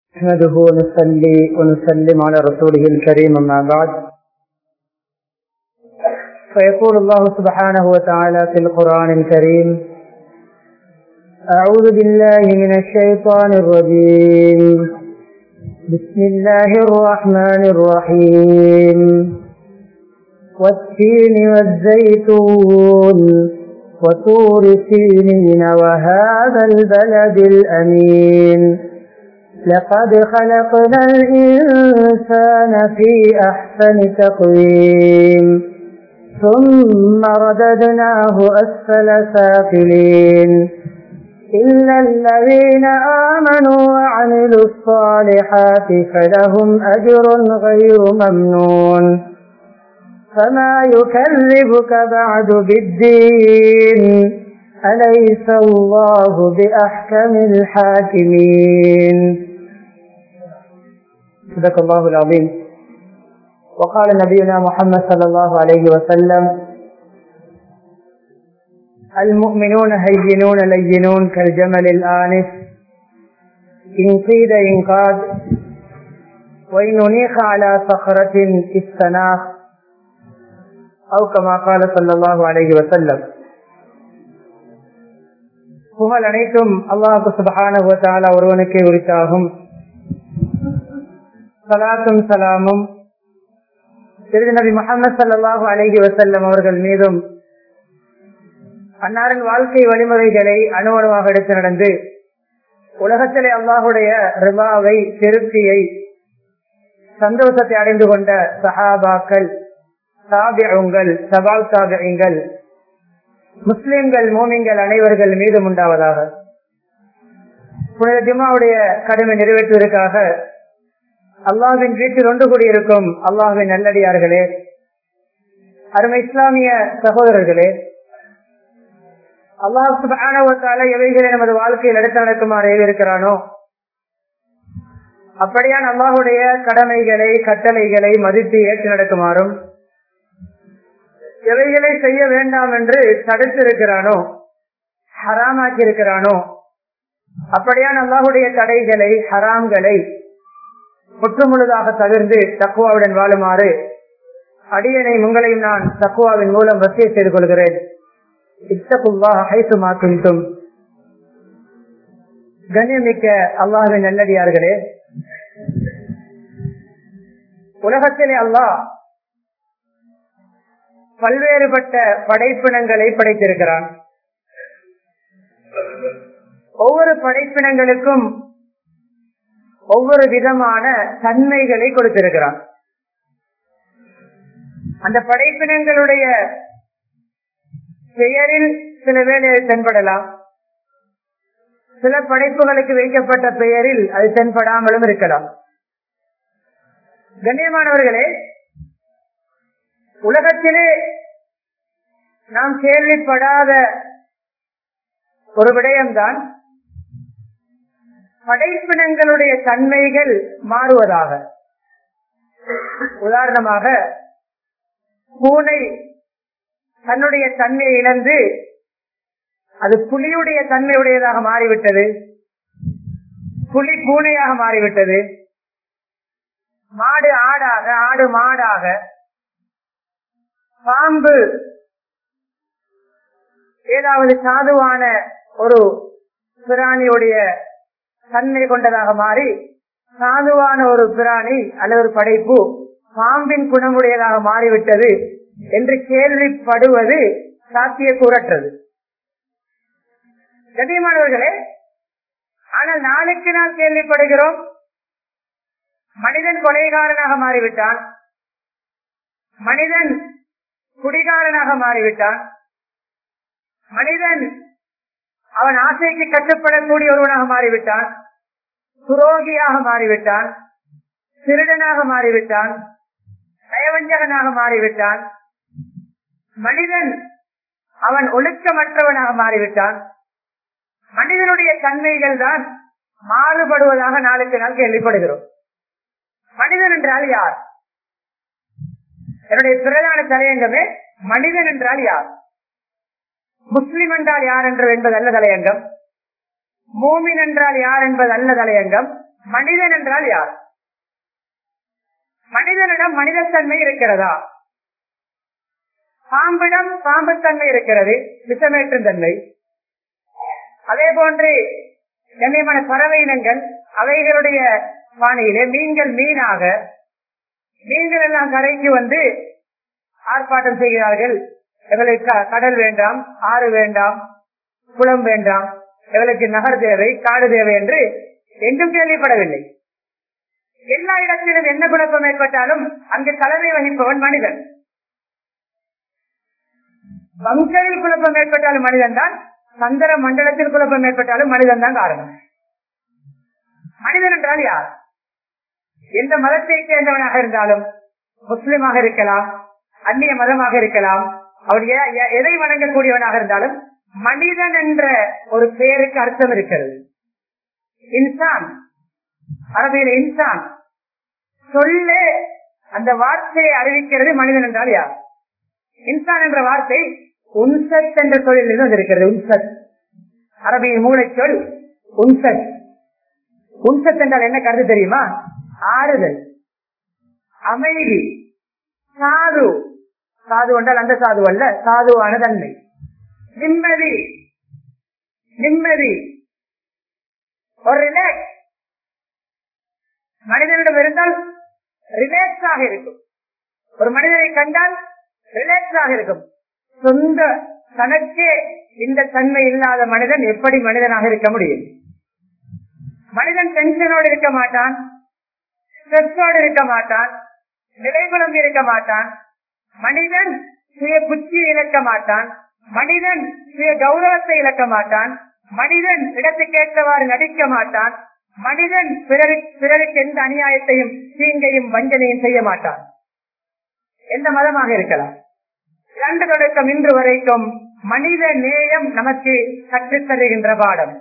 نحمده ونصلي ونسلم على رسوله الكريم أما بعد فيقول الله سبحانه وتعالى في القرآن الكريم أعوذ بالله من الشيطان الرجيم بسم الله الرحمن الرحيم والتين والزيتون وطور سينين وهذا البلد الأمين لقد خلقنا الإنسان في أحسن تقويم ثم رددناه أسفل سافلين إلا الذين آمنوا وعملوا الصالحات فلهم أجر غير ممنون فما يكذبك بعد بالدين أليس الله بأحكم الحاكمين صدق الله العظيم وقال نبينا محمد صلى الله عليه وسلم المؤمنون هينون لينون كالجمل الآنف إن قيد إنقاذ وإن نيخ على صخرة استناخ أو كما قال صلى الله عليه وسلم புகழ் அனைத்தும் அல்லாஹு சுபகான ஒருவனுக்கே உரித்தாகும் சலாத்தும் சலாமும் திருதி நபி முகமது சல்லாஹு அலஹி வசல்லம் அவர்கள் மீதும் அன்னாரின் வாழ்க்கை வழிமுறைகளை அணுவணுவாக எடுத்து நடந்து உலகத்திலே அல்லாஹுடைய ரிபாவை திருப்தியை சந்தோஷத்தை அடைந்து கொண்ட சஹாபாக்கள் சாபியங்கள் சபால் சாபியங்கள் முஸ்லிம்கள் மோமிங்கள் அனைவர்கள் மீதும் உண்டாவதாக புனித ஜிம்மாவுடைய கடமை நிறைவேற்றுவதற்காக அல்லாஹின் வீட்டில் ஒன்று கூடியிருக்கும் அல்லாஹின் நல்லடியார்களே அருமை இஸ்லாமிய சகோதரர்களே அல்லாஹால எவைகளை நமது வாழ்க்கையில் எடுத்து நடக்குமாறு இருக்கிறானோ அப்படியான் அல்லாஹுடைய கடமைகளை கட்டளைகளை மதித்து ஏற்று நடக்குமாறும் எவைகளை செய்ய வேண்டாம் என்று தடுத்திருக்கிறானோ ஹராமாக்கி இருக்கிறானோ அப்படியான் அல்லாஹுடைய தடைகளை ஹராம்களை முற்றுமுழுதாக தவிர்ந்து தக்குவாவுடன் வாழுமாறு அடியனை உங்களையும் நான் தக்குவாவின் மூலம் வசிய செய்து கொள்கிறேன் இத்தகுவாக்கும் கண்ணியமிக்க அல்லாஹின் நல்லடியார்களே உலகத்திலே அல்லாஹ் பல்வேறுபட்ட படைப்பினங்களை படைத்திருக்கிறான் ஒவ்வொரு படைப்பினங்களுக்கும் ஒவ்வொரு விதமான தன்மைகளை கொடுத்திருக்கிறான் அந்த படைப்பினங்களுடைய பெயரில் சில வேலை தென்படலாம் சில படைப்புகளுக்கு வைக்கப்பட்ட பெயரில் அது தென்படாமலும் இருக்கலாம் கண்ணியமானவர்களே உலகத்திலே நாம் கேள்விப்படாத ஒரு விடயம்தான் படைப்பினங்களுடைய தன்மைகள் மாறுவதாக உதாரணமாக பூனை தன்னுடைய தன்மையை இழந்து அது புலியுடைய தன்மையுடையதாக மாறிவிட்டது புலி பூனையாக மாறிவிட்டது மாடு ஆடாக ஆடு மாடாக பாம்பு ஏதாவது சாதுவான ஒரு பிராணியுடைய தன்மை கொண்டதாக மாறி சாதுவான ஒரு பிராணி அல்லது ஒரு படைப்பு பாம்பின் குணமுடையதாக மாறிவிட்டது என்று கேள்விப்படுவது சாத்திய கூறற்றது கண்ணியமானவர்களே ஆனால் நாளுக்கு நாள் கேள்விப்படுகிறோம் மனிதன் கொலைகாரனாக மாறிவிட்டான் மனிதன் குடிகாரனாக மாறிவிட்டான் மனிதன் அவன் ஆசைக்கு கட்டுப்படக்கூடிய ஒருவனாக மாறிவிட்டான் துரோகியாக மாறிவிட்டான் திருடனாக மாறிவிட்டான் நயவஞ்சகனாக மாறிவிட்டான் மனிதன் அவன் ஒழுக்கமற்றவனாக மாறிவிட்டான் மனிதனுடைய தன்மைகள் தான் மாறுபடுவதாக நாளுக்கு நாள் கேள்விப்படுகிறோம் மனிதன் என்றால் யார் என்னுடைய பிரதான தலையங்கமே மனிதன் என்றால் யார் முஸ்லிம் என்றால் யார் என்று என்பது அல்ல தலையங்கம் மூமின் என்றால் யார் என்பது அல்ல தலையங்கம் மனிதன் என்றால் யார் மனிதனிடம் மனிதத்தன்மை இருக்கிறதா பாம்பிடம் பாம்புத்தன்மை இருக்கிறது விஷமேற்றும் தன்மை அதே போன்று கண்ணியமான பறவை இனங்கள் அவைகளுடைய பானையிலே மீன்கள் மீனாக மீன்கள் எல்லாம் கரைக்கு வந்து ஆர்ப்பாட்டம் செய்கிறார்கள் எங்களுக்கு க- கடல் வேண்டாம் ஆறு வேண்டாம் குளம் வேண்டாம் எங்களுக்கு நகர் தேவை காடு தேவை என்று எங்கும் கேள்விப்படவில்லை எல்லா இடத்திலும் என்ன குழப்பம் ஏற்பட்டாலும் அங்கு தலைமை வகிப்பவன் மனிதன் வம்சையில் குழப்பம் ஏற்பட்டாலும் மனிதன் தான் சந்திர மண்டலத்தில் குழப்பம் ஏற்பட்டாலும் மனிதன் தான் காரணம் மனிதன் என்றால் யார் எந்த மதத்தை சேர்ந்தவனாக இருந்தாலும் முஸ்லிமாக இருக்கலாம் அந்நிய மதமாக இருக்கலாம் அவர் எ- எ- எதை வணங்கக்கூடியவனாக இருந்தாலும் மனிதன் என்ற ஒரு பெயருக்கு அர்த்தம் இருக்கிறது இன்சான் அரபியில் இன்சான் சொல்லே அந்த வார்த்தையை அறிவிக்கிறது மனிதன் என்றால் யார் இன்சான் என்ற வார்த்தை உன்சத் என்ற சொல்லில் வந்திருக்கிறது உன்சத் அரபியின் மூளை சொல் உன்சத் உன்சத் என்றால் என்ன கருத்து தெரியுமா ஆறுதல் அமைதி சாது சாது என்றால் அந்த சாது அல்ல சாதுவான தன்மை நிம்மதி நிம்மதி ஒரு ரிலாக்ஸ் மனிதனிடம் இருந்தால் ரிலாக்ஸ் ஆக இருக்கும் ஒரு மனிதனை கண்டால் ரிலாக்ஸ் ஆக இருக்கும் சொந்த தனக்கே இந்த தன்மை இல்லாத மனிதன் எப்படி மனிதனாக இருக்க முடியும் மனிதன் டென்ஷனோடு இருக்க மாட்டான் ஸ்ட்ரெஸ்ஸோடு இருக்க மாட்டான் நிலைகுலம் இருக்க மாட்டான் மனிதன் சுய புத்தியை இழக்க மாட்டான் மனிதன் சுய கௌரவத்தை இழக்க மாட்டான் மனிதன் இடத்துக்கேற்றவாறு நடிக்க மாட்டான் மனிதன் பிறருக்கு பிறருக்கு எந்த அநியாயத்தையும் தீங்கையும் வஞ்சனையும் செய்ய மாட்டான் எந்த மதமாக இருக்கலாம் இரண்டு தொடக்கம் இன்று வரைக்கும் மனித நேயம் நமக்கு கற்றுத் தருகின்ற பாடம்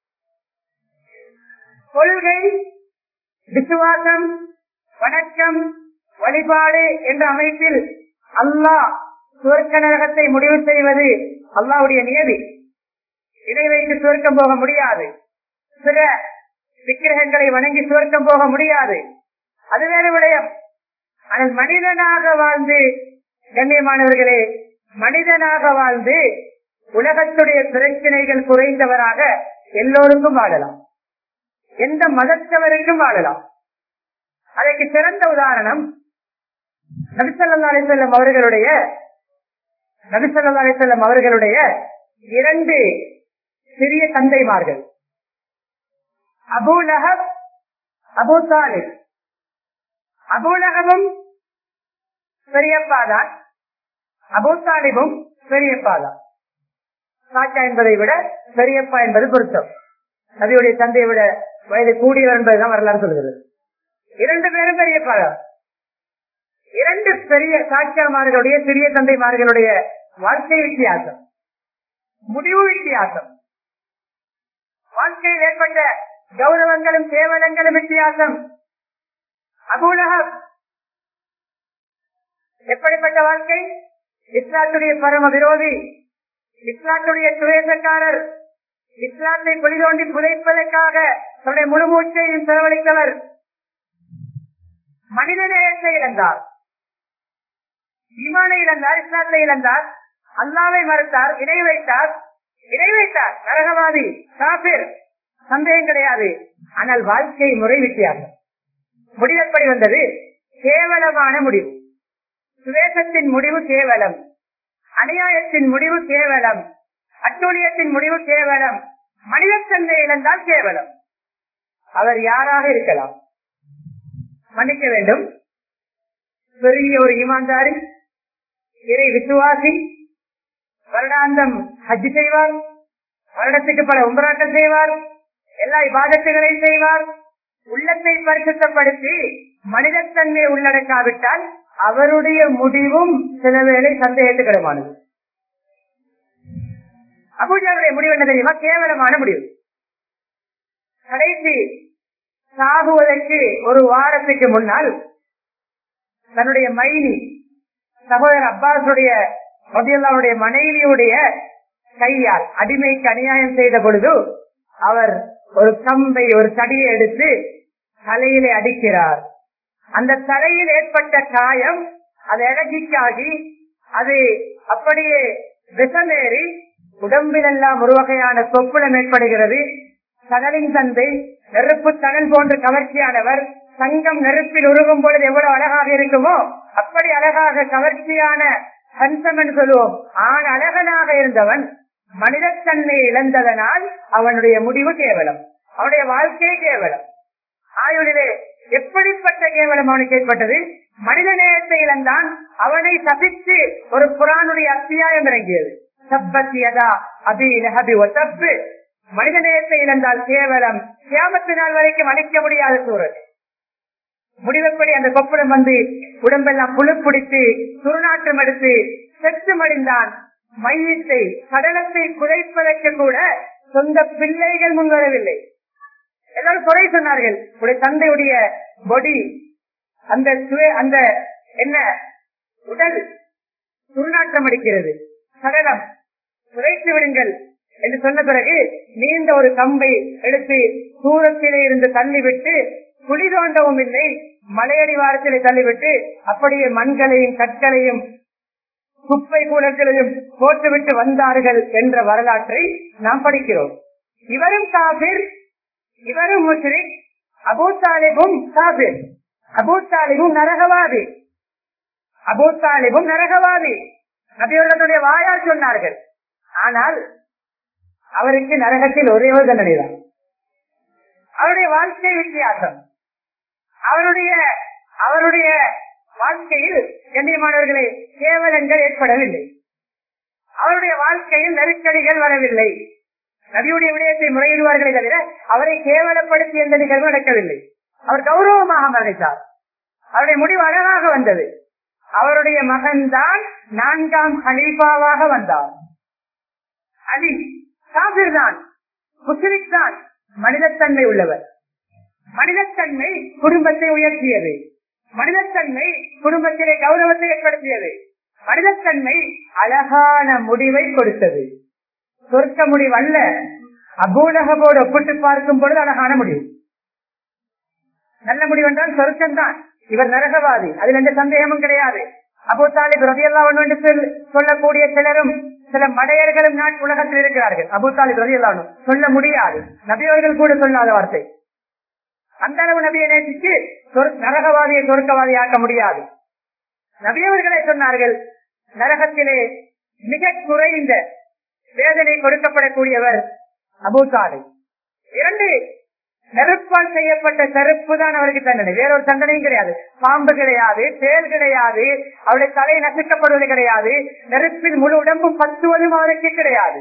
கொள்கை விசுவாசம் வணக்கம் வழிபாடு என்ற அமைப்பில் அல்லாஹ் சுவர்க்க நரகத்தை முடிவு செய்வது அல்லாவுடைய நியதி இதை வைத்து சுவர்க்கம் போக முடியாது சில விக்கிரகங்களை வணங்கி சுவர்க்கம் போக முடியாது அது வேறு விடயம் ஆனால் மனிதனாக வாழ்ந்து கண்ணியமானவர்களே மனிதனாக வாழ்ந்து உலகத்துடைய பிரச்சனைகள் குறைந்தவராக எல்லோருக்கும் வாழலாம் எந்த மதத்தவருக்கும் வாழலாம் அதற்கு சிறந்த உதாரணம் நபிசல்லா அலிசல்லம் அவர்களுடைய நபிசல்லா அலிசல்லம் அவர்களுடைய இரண்டு சிறிய தந்தைமார்கள் அபூ லஹப் அபூ தாலிப் அபூலகமும் பெரியப்பாதான் அபூ தாலிபும் பெரியப்பாதான் சாச்சா என்பதை விட பெரியப்பா என்பது பொருத்தம் நபியுடைய தந்தையை விட வயது கூடியவர் என்பதுதான் வரலாறு சொல்கிறது இரண்டு பேரும் பெரியப்பாதான் இரண்டு பெரிய சாட்சியாமார்களுடைய சிறிய தந்தைமார்களுடைய வாழ்க்கை வித்தியாசம் முடிவு வித்தியாசம் வாழ்க்கையில் ஏற்பட்ட கௌரவங்களும் கேவலங்களும் வித்தியாசம் அபூலகம் எப்படிப்பட்ட வாழ்க்கை இஸ்லாத்துடைய பரம விரோதி இஸ்லாத்துடைய சுவேசக்காரர் இஸ்லாத்தை பொலிதோண்டி புதைப்பதற்காக தன்னுடைய முழு மூச்சையும் செலவழித்தவர் மனித நேயத்தை இழந்தார் ஈமானை இழந்தார் இஸ்லாத்தை இழந்தார் அல்லாவை மறுத்தார் இணை வைத்தார் இணை வைத்தார் நரகவாதி காபிர் சந்தேகம் கிடையாது ஆனால் வாழ்க்கை முறை வித்தியாசம் முடிவெப்படி வந்தது கேவலமான முடிவு சுவேசத்தின் முடிவு கேவலம் அநியாயத்தின் முடிவு கேவலம் அட்டூழியத்தின் முடிவு கேவலம் மனிதத்தன்மை இழந்தால் கேவலம் அவர் யாராக இருக்கலாம் மன்னிக்க வேண்டும் பெரிய ஒரு ஈமான்தாரி இறை விசுவாசி வருடாந்தம் ஹஜ் செய்வார் வருடத்துக்கு பல உம்பராட்டம் செய்வார் எல்லா இபாதத்துகளையும் செய்வார் உள்ளத்தை பரிசுத்தப்படுத்தி மனிதத்தன்மை உள்ளடக்காவிட்டால் அவருடைய முடிவும் சில வேளை சந்தேகத்துக்கிடமானது அபூஜாவுடைய முடிவு என்ன தெரியுமா கேவலமான முடிவு கடைசி சாகுவதற்கு ஒரு வாரத்துக்கு முன்னால் தன்னுடைய மைனி சகோதரர் அப்பாசுடைய மதியல்லாவுடைய மனைவியுடைய கையால் அடிமைக்கு அநியாயம் செய்த பொழுது அவர் ஒரு கம்பை ஒரு தடியை எடுத்து தலையிலே அடிக்கிறார் அந்த தலையில் ஏற்பட்ட காயம் அது அழகிக்காகி அது அப்படியே விஷமேறி உடம்பிலெல்லாம் ஒரு வகையான சொப்புலம் ஏற்படுகிறது கடலின் தந்தை நெருப்பு கடல் போன்று கவர்ச்சியானவர் சங்கம் நெருப்பில் உருகும் பொழுது எவ்வளவு அழகாக இருக்குமோ அப்படி அழகாக கவர்ச்சியான ஹன்சம் என்று சொல்லுவோம் ஆண் அழகனாக இருந்தவன் மனிதத்தன்மையை இழந்ததனால் அவனுடைய முடிவு கேவலம் அவனுடைய வாழ்க்கை கேவலம் ஆயுளிலே எப்படிப்பட்ட கேவலம் அவனுக்கு ஏற்பட்டது மனித நேயத்தை இழந்தான் அவனை சபித்து ஒரு குரானுடைய அத்தியாயம் இறங்கியது சப்பத்தியதா அபி லஹபி ஒத்தப்பு மனித நேயத்தை இழந்தால் கேவலம் கியாமத்து நாள் வரைக்கும் அழிக்க முடியாத சூழல் முடிவப்படி அந்த கொப்பளம் வந்து உடம்பெல்லாம் புழு பிடித்து துர்நாற்றம் எடுத்து செத்து மடிந்தான் மையத்தை கடலத்தை குறைப்பதற்கு கூட சொந்த பிள்ளைகள் முன்வரவில்லை எல்லாரும் குறை சொன்னார்கள் உடைய தந்தையுடைய பொடி அந்த சுய- அந்த என்ன உடல் துர்நாற்றம் அடிக்கிறது சடலம் குறைத்து விடுங்கள் என்று சொன்ன பிறகு நீண்ட ஒரு கம்பை எடுத்து தூரத்திலே இருந்து தள்ளிவிட்டு குழி தோண்டவும் இல்லை மலையடிவாரத்திலே தள்ளிவிட்டு அப்படியே மண்களையும் கற்களையும் குப்பை கூலங்களையும் போட்டுவிட்டு வந்தார்கள் என்ற வரலாற்றை நாம் படிக்கிறோம் இவரும் காபிர் இவரும் முஸ்லிம் அபூ தாலிபும் காபிர் அபூ தாலிபும் நரகவாதி அபூ தாலிபும் நரகவாதி நபியவர்களுடைய வாயால் சொன்னார்கள் ஆனால் அவருக்கு நரகத்தில் ஒரே ஒரு தண்டனைதான் அவருடைய வாழ்க்கை வித்தியாசம் அவருடைய அவருடைய வாழ்க்கையில் கண்ணியமானவர்களே கேவலங்கள் ஏற்படவில்லை அவருடைய வாழ்க்கையில் நெருக்கடிகள் வரவில்லை நபியுடைய விடயத்தை முறையிடுவார்களே தவிர அவரை கேவலப்படுத்திய எந்த நிகழ்வு நடக்கவில்லை அவர் கௌரவமாக மறைத்தார் அவருடைய முடிவு அழகாக வந்தது அவருடைய மகன்தான் நான்காம் ஹலீஃபாவாக வந்தார் அலி காபிர் தான் முஸ்லிக் தான் மனிதத்தன்மை உள்ளவர் மனிதத்தன்மை குடும்பத்தை உயர்த்தியது மனிதத்தன்மை குடும்பத்திலே கௌரவத்தை ஏற்படுத்தியது மனிதத்தன்மை அழகான முடிவை கொடுத்தது சொர்க்க முடிவு அல்ல அபூலகவோடு ஒப்பிட்டு பார்க்கும் பொழுது அழகான முடிவு நல்ல முடிவு என்றால் சொர்க்கம் தான் இவர் நரகவாதி அதில் எந்த சந்தேகமும் கிடையாது அப்போ தாலிப் ரதியெல்லாம் என்று சொல்- சொல்லக்கூடிய சிலரும் சில மடையர்களும் நாட்டு உலகத்தில் இருக்கிறார்கள் அபு தாலிப் ரதியெல்லாம் சொல்ல முடியாது நபியவர்கள் கூட சொல்லாத வார்த்தை அந்த அளவு நபியை நேசித்து சொர்- நரகவாதியை சொர்க்கவாதி ஆக்க முடியாது நபியவர்களே சொன்னார்கள் நரகத்திலே மிக குறைந்த வேதனை கொடுக்கப்படக்கூடியவர் அபூ தாலிப் இரண்டு நெருப்பால் செய்யப்பட்ட செருப்பு தான் அவருக்கு தண்டனை வேறொரு தண்டனையும் கிடையாது பாம்பு கிடையாது தேல் கிடையாது அவருடைய தலை நசுக்கப்படுவது கிடையாது நெருப்பில் முழு உடம்பும் பத்துவதும் அவருக்கு கிடையாது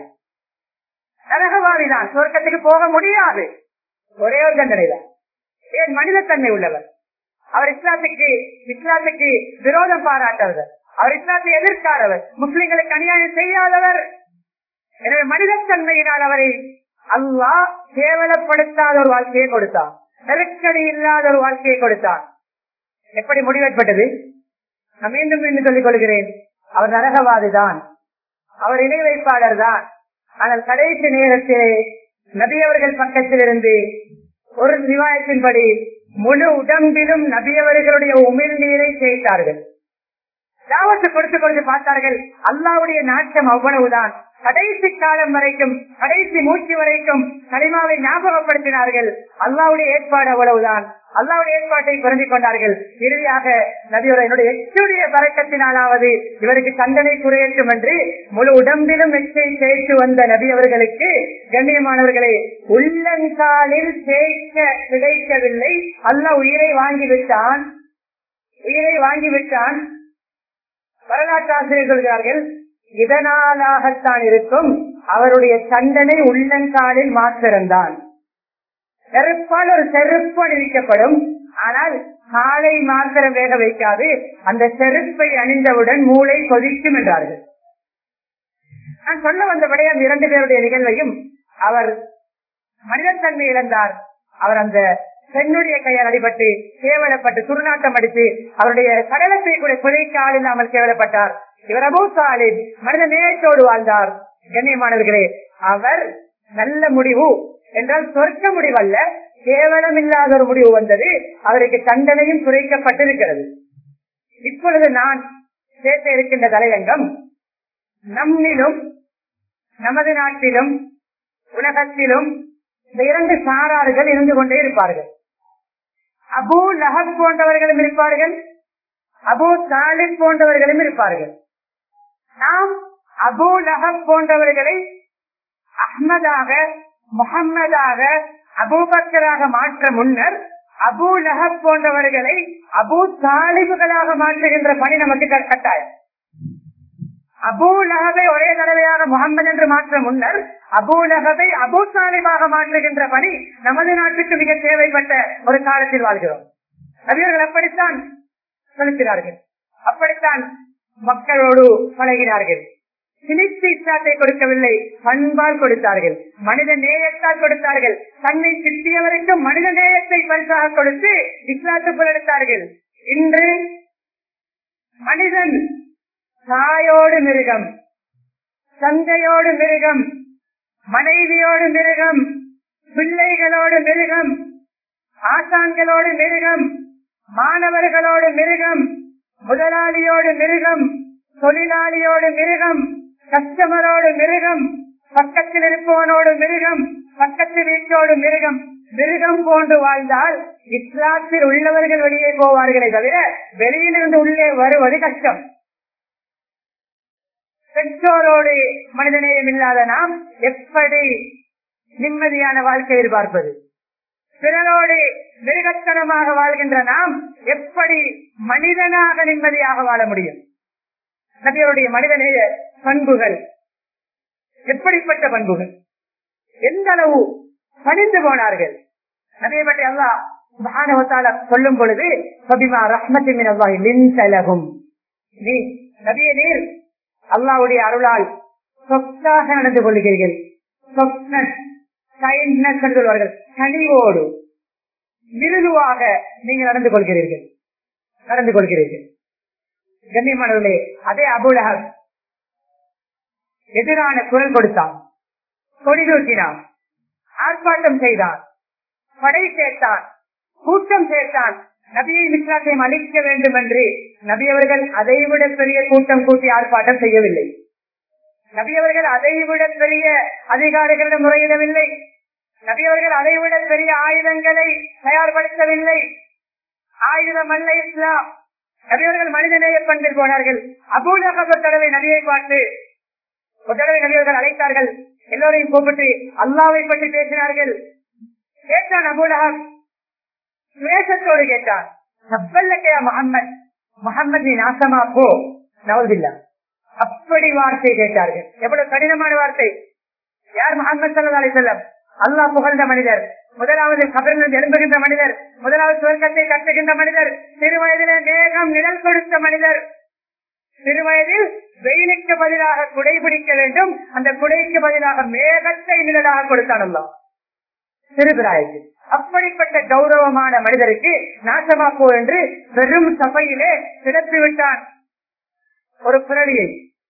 நரகவாதி தான் சுவர்க்கத்துக்கு போக முடியாது ஒரே ஒரு தண்டனை தான் ஏன் மனிதத்தன்மை உள்ளவர் அவர் இஸ்லாத்துக்கு இஸ்லாத்துக்கு விரோதம் பாராட்டவர் அவர் இஸ்லாத்தை எதிர்க்காதவர் முஸ்லிம்களுக்கு அநியாயம் செய்யாதவர் எனவே மனிதத்தன்மையினால் அவரை அல்லாஹ் கேவலப்படுத்தாத ஒரு வாழ்க்கையை கொடுத்தான் நெருக்கடி இல்லாத ஒரு வாழ்க்கையை கொடுத்தான் எப்படி முடிவெற்பட்டது நான் மீண்டும் மீண்டும் சொல்லிக் கொள்கிறேன் அவர் நரகவாதி தான் அவர் இணை வைப்பாளர் தான் ஆனால் கடைசி நேரத்திலே நபியவர்கள் பக்கத்தில் இருந்து ஒரு நிவாயத்தின்படி முழு உடம்பிலும் நபியவர்களுடைய உமிழ் நீரை சேர்த்தார்கள் தாவத்து கொடுத்து கொடுத்து பார்த்தார்கள் அல்லாவுடைய நாட்டம் அவ்வளவுதான் கடைசி காலம் வரைக்கும் கடைசி மூச்சு வரைக்கும் கலிமாவை ஞாபகப்படுத்தினார்கள் அல்லாவுடைய ஏற்பாடு அவ்வளவுதான் அல்லாவுடைய ஏற்பாட்டை புரிந்து கொண்டார்கள் இறுதியாக நபியோட என்னுடைய எச்சுடைய பறக்கத்தினாலாவது இவருக்கு தண்டனை குறையட்டும் என்று முழு உடம்பிலும் எச்சை சேர்த்து வந்த நபி அவர்களுக்கு கண்ணியமானவர்களே உள்ளங்காலில் சேர்க்க கிடைக்கவில்லை அல்லாஹ் உயிரை வாங்கிவிட்டான் உயிரை வாங்கிவிட்டான் வரலாற்று ஆசிரியர் சொல்கிறார்கள் இதனாலாகத்தான் இருக்கும் அவருடைய தண்டனை உள்ளங்காலில் மாத்திரம்தான் செருப்பால் ஒரு செருப்பு அணிவிக்கப்படும் ஆனால் காலை மாத்திரம் வேக வைக்காது அந்த செருப்பை அணிந்தவுடன் மூளை கொதிக்கும் என்றார்கள் நான் சொல்ல வந்தபடி அந்த இரண்டு பேருடைய நிகழ்வையும் அவர் மனிதத்தன்மை இழந்தார் அவர் அந்த பெண்ணுடைய கையால் அடிபட்டு கேவலப்பட்டு துர்நாட்டம் அடித்து அவருடைய கடலத்தை கூட குறைக்க ஆள் இல்லாமல் கேவலப்பட்டார் இவர் அபூ சாலிப் மனித நேயத்தோடு வாழ்ந்தார் கண்ணியமானவர்களே அவர் நல்ல முடிவு என்றால் சொர்க்க முடிவல்ல கேவலம் இல்லாத ஒரு முடிவு வந்தது அவருக்கு தண்டனையும் குறைக்கப்பட்டிருக்கிறது இப்பொழுது நான் பேச இருக்கின்ற தலையங்கம் நம்மிலும் நமது நாட்டிலும் உலகத்திலும் இந்த இரண்டு சாரார்கள் இருந்து கொண்டே இருப்பார்கள் அபு லஹப் போன்றவர்களும் இருப்பார்கள் அபு தாலிப் போன்றவர்களும் இருப்பார்கள் நாம் அபு லஹப் போன்றவர்களை அஹ்மதாக முகம்மதாக அபூபக்கராக மாற்ற முன்னர் அபு லஹப் போன்றவர்களை அபு தாலிபுகளாக மாற்றுகின்ற பணி நமக்கு க- கட்டாயம் அபு லஹபை ஒரே தடவையாக முகம்மது என்று மாற்ற முன்னர் அபு லஹபை அபு தாலிபாக மாற்றுகின்ற பணி நமது நாட்டுக்கு மிக தேவைப்பட்ட ஒரு காலத்தில் வாழ்கிறோம் நபியர்கள் அப்படித்தான் செலுத்தினார்கள் அப்படித்தான் மக்களோடு பழகினார்கள் சிலிர்த்து இஸ்லாத்தை கொடுக்கவில்லை பண்பால் கொடுத்தார்கள் மனித நேயத்தால் கொடுத்தார்கள் தன்னை சித்தியவருக்கும் மனித நேயத்தை பரிசாக கொடுத்து இஸ்லாத்துக்குள் எடுத்தார்கள் இன்று மனிதன் தாயோடு மிருகம் தந்தையோடு மிருகம் மனைவியோடு மிருகம் பிள்ளைகளோடு மிருகம் ஆசான்களோடு மிருகம் மாணவர்களோடு மிருகம் முதலாளியோடு மிருகம் தொழிலாளியோடு மிருகம் கஸ்டமரோடு மிருகம் பக்கத்தில் இருப்பவனோடு மிருகம் பக்கத்து வீட்டோடு மிருகம் மிருகம் போன்று வாழ்ந்தால் இஸ்லாத்தில் உள்ளவர்கள் வெளியே போவார்களே தவிர வெளியிலிருந்து உள்ளே வருவது கஷ்டம் பெற்றோரோடு மனிதநேயம் இல்லாத நாம் எப்படி நிம்மதியான வாழ்க்கை எதிர்பார்ப்பது பிறரோடு மிருகத்தனமாக வாழ்கின்ற நாம் எப்படி மனிதனாக நிம்மதியாக வாழ முடியும் நபியருடைய மனிதநேய பண்புகள் எப்படிப்பட்ட பண்புகள் எந்த அளவு பணிந்து போனார்கள் நபியை பற்றி அல்லாஹ் சுப்ஹானஹு சொல்லும் பொழுது சபிமா ரஹ்மத்தின் அல்லாஹ் லின்சலகும் நீ நபிய நீர் அல்லாவுடைய அருளால் சொத்தாக நடந்து கொள்கிறீர்கள் சொப்னஸ் கைண்ட்னஸ் என்று சொல்வார்கள் கனிவோடு மிருதுவாக நீங்கள் நடந்து கொள்கிறீர்கள் நடந்து கொள்கிறீர்கள் கண்ணியமானவர்களே அதே அபுலகம் எதிரான குரல் கொடுத்தான் கொடி தூக்கினான் ஆர்ப்பாட்டம் செய்தான் படை சேர்த்தான் கூட்டம் சேர்த்தான் நபியை இஸ்லாத்தையும் அழிக்க வேண்டும் என்று நபி அவர்கள் அதைவிட பெரிய கூட்டம் கூட்டி ஆர்ப்பாட்டம் செய்யவில்லை நபி அவர்கள் அதைவிட பெரிய அதிகாரிகளிடம் முறையிடவில்லை நபி அவர்கள் அதைவிட பெரிய ஆயுதங்களை தயார்படுத்தவில்லை ஆயுதம் அல்ல இஸ்லாம் நபியவர்கள் மனிதநேய பண்பில் போனார்கள் அபூலக ஒரு தடவை நபியை பார்த்து ஒரு தடவை நபியவர்கள் அழைத்தார்கள் எல்லோரையும் கூப்பிட்டு அல்லாவை பற்றி பேசினார்கள் கேட்டான் அபூலகம் சுவேசத்தோடு கேட்டான் சப்பல்லக்கையா முகம்மது முகம்மது நீ நாசமா போ நவதில்லா அப்படி வார்த்தை கேட்டார்கள் எவ்வளவு கடினமான வார்த்தை யார் முகமது சல்லா அலி செல்லம் அல்லாஹ் புகழ்ந்த மனிதர் முதலாவது கபரிலிருந்து எழும்புகின்ற மனிதர் முதலாவது சுவர்க்கத்தை கட்டுகின்ற மனிதர் சிறு வயதிலே மேகம் நிழல் கொடுத்த மனிதர் சிறு வயதில் வெயிலுக்கு பதிலாக குடை பிடிக்க வேண்டும் அந்த குடைக்கு பதிலாக மேகத்தை நிழலாக கொடுத்தான் அல்லாஹ் சிறுபிராய்க்கு அப்படிப்பட்ட கௌரவமான மனிதருக்கு நாசமாப்போ என்று பெரும் சபையிலே கிடப்பி விட்டான் ஒரு பிறவியை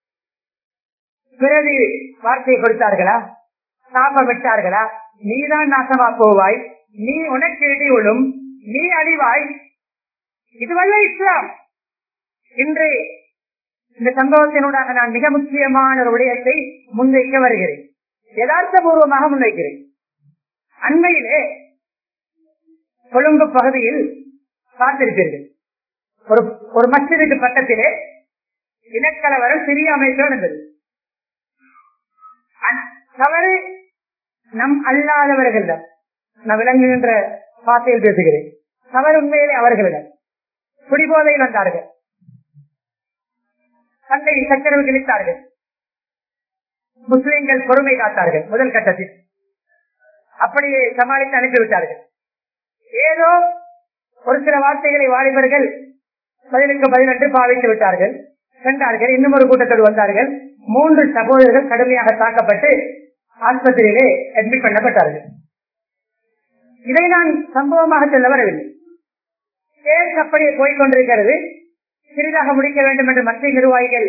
பிறவி வார்த்தையை கொடுத்தார்களா சாபம் விட்டார்களா நீதான் நாசமா போவாய் நீ உனக்கு இடி விழும் நீ அழிவாய் இதுவல்ல இஸ்லாம் இன்று இந்த சம்பவத்தினூடாக நான் மிக முக்கியமான ஒரு விடயத்தை முன்வைக்க வருகிறேன் யதார்த்த பூர்வமாக முன்வைக்கிறேன் அண்மையிலே கொழும்பு பகுதியில் பார்த்திருப்பீர்கள் ஒரு ஒரு மசிதுக்கு பக்கத்திலே இனக்கலவரம் சிறிய அமைப்பு நடந்தது அந்- தவறு நம் அல்லாதவர்களிடம் நான் விளங்குகின்ற வார்த்தையில் பேசுகிறேன் தவறு உண்மையிலே அவர்களிடம் குடிபோதையில் வந்தார்கள் தந்தை சச்சரவு கிழித்தார்கள் முஸ்லிம்கள் பொறுமை காத்தார்கள் முதல் கட்டத்தில் அப்படியே சமாளித்து அனுப்பிவிட்டார்கள் ஏதோ ஒரு சில வார்த்தைகளை வாலிபர்கள் பதிலுக்கு பதினெட்டு பாவித்து விட்டார்கள் சென்றார்கள் இன்னும் ஒரு கூட்டத்தோடு வந்தார்கள் மூன்று சகோதரர்கள் கடுமையாக தாக்கப்பட்டு ஆஸ்பத்திரியிலே அட்மிட் பண்ணப்பட்டார்கள் இதை நான் சம்பவமாக சொல்ல வரவில்லை கேஸ் அப்படியே போய்கொண்டிருக்கிறது சிறிதாக முடிக்க வேண்டும் என்று மத்திய நிர்வாகிகள்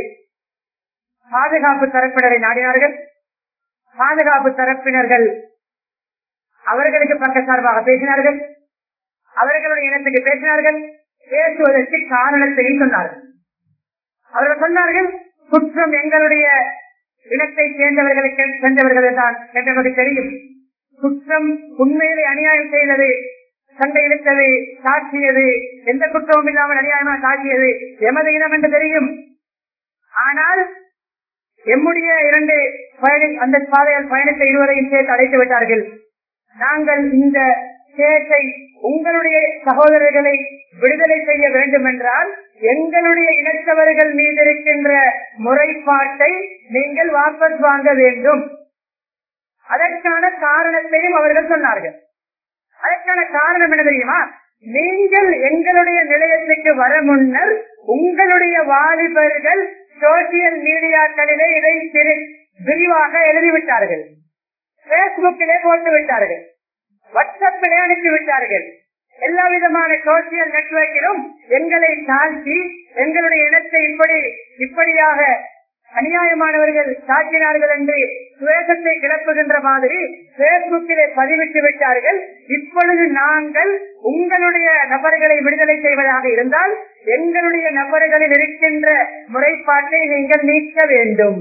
பாதுகாப்பு தரப்பினரை நாடினார்கள் பாதுகாப்பு தரப்பினர்கள் அவர்களுக்கு பக்க சார்பாக பேசினார்கள் அவர்களுடைய இனத்துக்கு பேசினார்கள் பேசுவதற்கு காரணத்தையும் சொன்னார்கள் அவர்கள் சொன்னார்கள் குற்றம் எங்களுடைய இனத்தை சேர்ந்தவர்களுக்கு சென்றவர்கள் தான் என்று தெரியும் குற்றம் உண்மையிலே அநியாயம் செய்தது சண்டை இழுத்தது சாட்சியது எந்த குற்றமும் இல்லாமல் அநியாயமாக சாட்சியது எமது இனம் என்று தெரியும் ஆனால் எம்முடைய இரண்டு பயணி அந்த பாதையில் பயணித்த இருவரையும் சேர்த்து அழைத்து விட்டார்கள் நாங்கள் இந்த கேஸை உங்களுடைய சகோதரர்களை விடுதலை செய்ய வேண்டும் என்றால் எங்களுடைய இனத்தவர்கள் மீது இருக்கின்ற முறைப்பாட்டை நீங்கள் வாபஸ் வாங்க வேண்டும் அதற்கான காரணத்தையும் அவர்கள் சொன்னார்கள் அதற்கான காரணம் என்ன தெரியுமா நீங்கள் எங்களுடைய நிலையத்துக்கு வர முன்னர் உங்களுடைய வாலிபர்கள் சோசியல் மீடியாக்களிலே இதை திரு- விரிவாக எழுதிவிட்டார்கள் பேஸ்புக்கிலே போட்டு விட்டார்கள் வாட்ஸ்அப்பிலே அனுப்பி விட்டார்கள் எல்லா விதமான சோசியல் நெட்வொர்க்கிலும் எங்களை தாழ்த்தி எங்களுடைய இனத்தை இப்படி இப்படியாக அநியாயமானவர்கள் தாக்கினார்கள் என்று சுவேசத்தை கிளப்புகின்ற மாதிரி பேஸ்புக்கிலே பதிவிட்டு விட்டார்கள் இப்பொழுது நாங்கள் உங்களுடைய நபர்களை விடுதலை செய்வதாக இருந்தால் எங்களுடைய நபர்களில் இருக்கின்ற முறைப்பாட்டை நீங்கள் நீக்க வேண்டும்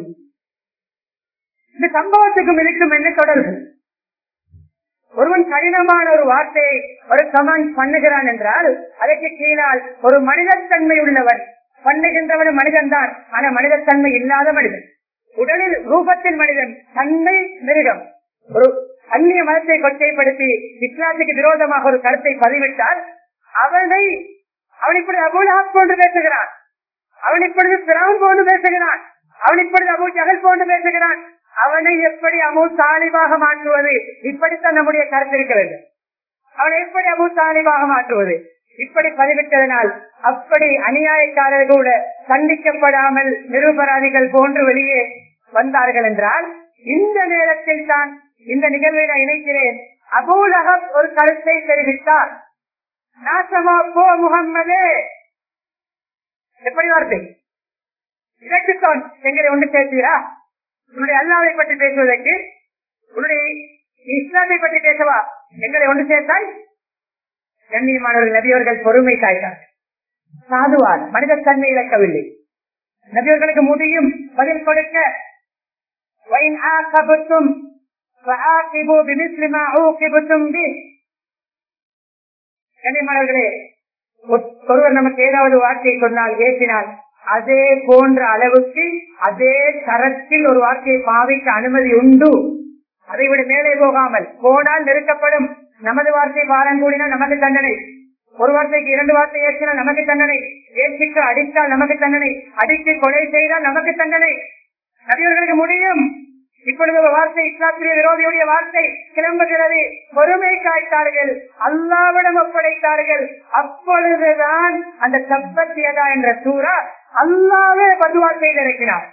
இந்த சம்பவத்துக்கும் இருக்கும் என்ன தொடர்பு ஒருவன் கடினமான ஒரு வார்த்தையை ஒரு கமெண்ட் பண்ணுகிறான் என்றால் அதற்கு கீழால் ஒரு மனிதத்தன்மை உள்ளவன் பண்ணுகின்றவன் மனிதன் தான் ஆனா மனிதத்தன்மை இல்லாத மனிதன் உடலில் ரூபத்தில் மனிதன் தன்மை மிருகம் ஒரு அந்நிய மதத்தை கொச்சைப்படுத்தி இஸ்லாத்துக்கு விரோதமாக ஒரு கருத்தை பதிவிட்டால் அவனை அவன் இப்படி அபுலாப் போன்று பேசுகிறான் அவன் இப்பொழுது பிரான் போன்று பேசுகிறான் அவன் இப்பொழுது அபு ஜகல் போன்று பேசுகிறான் அவனை எப்படி அபு தாலிபாக மாற்றுவது இப்படித்தான் நம்முடைய கருத்து இருக்க வேண்டும் அவனை எப்படி அபு தாலிபாக மாற்றுவது இப்படி பதிவிட்டதனால் அப்படி அநியாயக்காரர்கள் கூட தண்டிக்கப்படாமல் நிரூபராதிகள் போன்று வெளியே வந்தார்கள் என்றால் இந்த நேரத்தில் தான் இந்த நிகழ்வை நான் இணைக்கிறேன் அபூலகம் ஒரு கருத்தை தெரிவித்தார் நாசமா போ முகம்மதே எப்படி வார்த்தை இதற்குத்தான் எங்களை ஒன்று சேர்த்தீரா உன்னுடைய அல்லாவை பற்றி பேசுவதற்கு உன்னுடைய இஸ்லாத்தை பற்றி பேசவா எங்களை ஒன்று சேர்த்தாய் கண்ணியமானவர்கள் நபியவர்கள் பொறுமை காய்த்தார் சாதுவான் மனித தன்மை இழக்கவில்லை நபியவர்களுக்கு முடியும் பதில் கொடுக்க وَإِنْ عَاقَبْتُمْ فَعَاقِبُوا بِمِثْلِ مَا عُوقِبْتُمْ بِهِ கண்ணியமானவர்களே ஒரு- ஒருவர் நமக்கு ஏதாவது வார்த்தையை சொன்னால் ஏற்றினால் அதே போன்ற அளவுக்கு அதே தரத்தில் ஒரு வார்த்தையை பாவிக்க அனுமதி உண்டு அதை விட மேலே போகாமல் போனால் நிறுத்தப்படும் நமது வார்த்தை பாலம் கூடினால் நமக்கு தண்டனை ஒரு வார்த்தைக்கு இரண்டு வார்த்தை ஏற்றினால் நமக்கு தண்டனை ஏற்றிக்கு அடித்தால் நமக்கு தண்டனை அடித்து கொலை செய்தால் நமக்கு தண்டனை நபியவர்களுக்கு முடியும் இப்பொழுது ஒரு வார்த்தை இஸ்லாத்திரிய விரோதியுடைய வார்த்தை கிளம்புகிறது பொறுமை காய்த்தார்கள் அல்லாவிடம் ஒப்படைத்தார்கள் அப்பொழுதுதான் அந்த தப்பத்தியதா என்ற சூறா அல்லாவே பதுவா செய்து இறக்கினார்